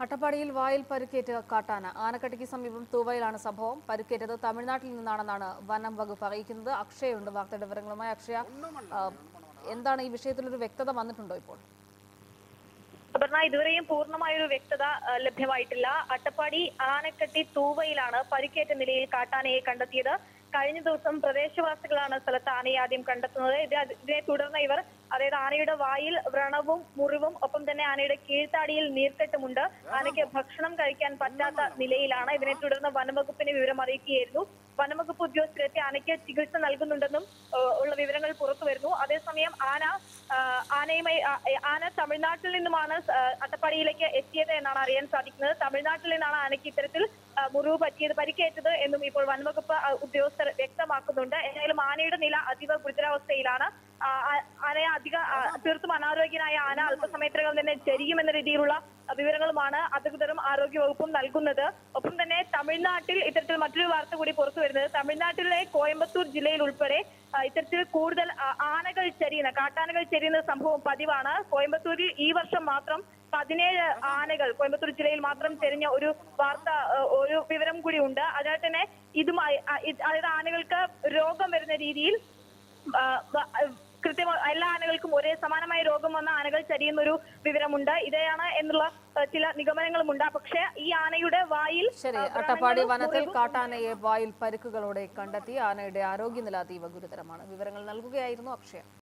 അട്ടപ്പാടിയിൽ വായിൽ പരുക്കേറ്റ് കാട്ടാന ആനക്കട്ടിക്ക് സമീപം തൂവയിലാണ് സംഭവം പരുക്കേറ്റത് തമിഴ്നാട്ടിൽ നിന്നാണെന്നാണ് വനം വകുപ്പ് അറിയിക്കുന്നത് അക്ഷയുണ്ട് വാർത്തയുടെ വിവരങ്ങളുമായി അക്ഷയ ആ, എന്താണ് ഈ വിഷയത്തിലൊരു വ്യക്തത വന്നിട്ടുണ്ടോ ഇപ്പോൾ അപർണ ഇതുവരെയും പൂർണ്ണമായൊരു വ്യക്തത ആ, ലഭ്യമായിട്ടില്ല അട്ടപ്പാടി ആനക്കട്ടി തൂവയിലാണ് പരിക്കേറ്റ നിലയിൽ കാട്ടാനയെ കണ്ടെത്തിയത് കഴിഞ്ഞ ദിവസം പ്രദേശവാസികളാണ് സ്ഥലത്ത് ആനയെ ആദ്യം കണ്ടെത്തുന്നത് ഇത് അത് ഇതിനെ തുടർന്ന് ഇവർ അതായത് ആനയുടെ വായിൽ വ്രണവും മുറിവും ഒപ്പം തന്നെ ആനയുടെ കീഴ്ത്താടിയിൽ നീർക്കെട്ടുമുണ്ട് ആനയ്ക്ക് ഭക്ഷണം കഴിക്കാൻ പറ്റാത്ത നിലയിലാണ് ഇതിനെ തുടർന്ന് വനംവകുപ്പിനെ വിവരം അറിയിക്കുകയായിരുന്നു വനംവകുപ്പ് ഉദ്യോഗസ്ഥരെത്തി ആനയ്ക്ക് ചികിത്സ നൽകുന്നുണ്ടെന്നും ആ, ഉള്ള വിവരങ്ങൾ പുറത്തു വരുന്നു അതേസമയം ആന ആ, ആനയുമായി ആ, ആന തമിഴ്നാട്ടിൽ നിന്നുമാണ് സ- ആ, അട്ടപ്പാടിയിലേക്ക് എത്തിയത് എന്നാണ് അറിയാൻ സാധിക്കുന്നത് തമിഴ്നാട്ടിൽ നിന്നാണ് ആനയ്ക്ക് ഇത്തരത്തിൽ ആ, മുറിവ് പറ്റിയത് പരിക്കേറ്റത് എന്നും ഇപ്പോൾ വനംവകുപ്പ് ആ, ഉദ്യോഗസ്ഥർ വ്യക്തമാക്കുന്നുണ്ട് എന്തായാലും ആനയുടെ നില അതീവ ഗുരുതരാവസ്ഥയിലാണ് ആ, ആ- ആനയെ അധിക ആ, തീർത്തും അനാരോഗ്യനായ ആന അല്പസമയത്തിനകം തന്നെ ചരിയുമെന്ന രീതിയിലുള്ള വിവരങ്ങളുമാണ് അധികൃതരും ആരോഗ്യവകുപ്പും നൽകുന്നത് ഒപ്പം തന്നെ തമിഴ്നാട്ടിൽ ഇത്തരത്തിൽ മറ്റൊരു വാർത്ത കൂടി പുറത്തു വരുന്നത് തമിഴ്നാട്ടിലെ കോയമ്പത്തൂർ ജില്ലയിൽ ഉൾപ്പെടെ ആ, ഇത്തരത്തിൽ കൂടുതൽ ആ, ആനകൾ ചരിയുന്ന കാട്ടാനകൾ ചരിയുന്ന സംഭവം പതിവാണ് കോയമ്പത്തൂരിൽ ഈ വർഷം മാത്രം പതിനേഴ് ആനകൾ കോയമ്പത്തൂർ ജില്ലയിൽ മാത്രം ചെരിഞ്ഞ ഒരു വാർത്ത ആ, ഒരു വിവരം കൂടി ഉണ്ട് അതിനാൽ തന്നെ ഇതുമായി ആ, ഇത് അതായത് ആനകൾക്ക് രോഗം വരുന്ന രീതിയിൽ ആ, വ- കൃത്യമായി എല്ലാ ആനകൾക്കും ഒരേ സമാനമായ രോഗം വന്ന ആനകൾ ചരിയുന്ന ഒരു വിവരമുണ്ട് ഇതാണ് എന്നുള്ള ആ, ചില നിഗമനങ്ങളുമുണ്ട് പക്ഷേ ഈ ആനയുടെ വായിൽ ശരി ആ, അട്ടപ്പാടി വ്രണങ്ങളും വനത്തിൽ മുറിവും കാട്ടാനയെ വായിൽ പരുക്കുകളോടെ കണ്ടെത്തി ആനയുടെ ആരോഗ്യനില അതീവ ഗുരുതരമാണ് വിവരങ്ങൾ നൽകുകയായിരുന്നു അക്ഷയ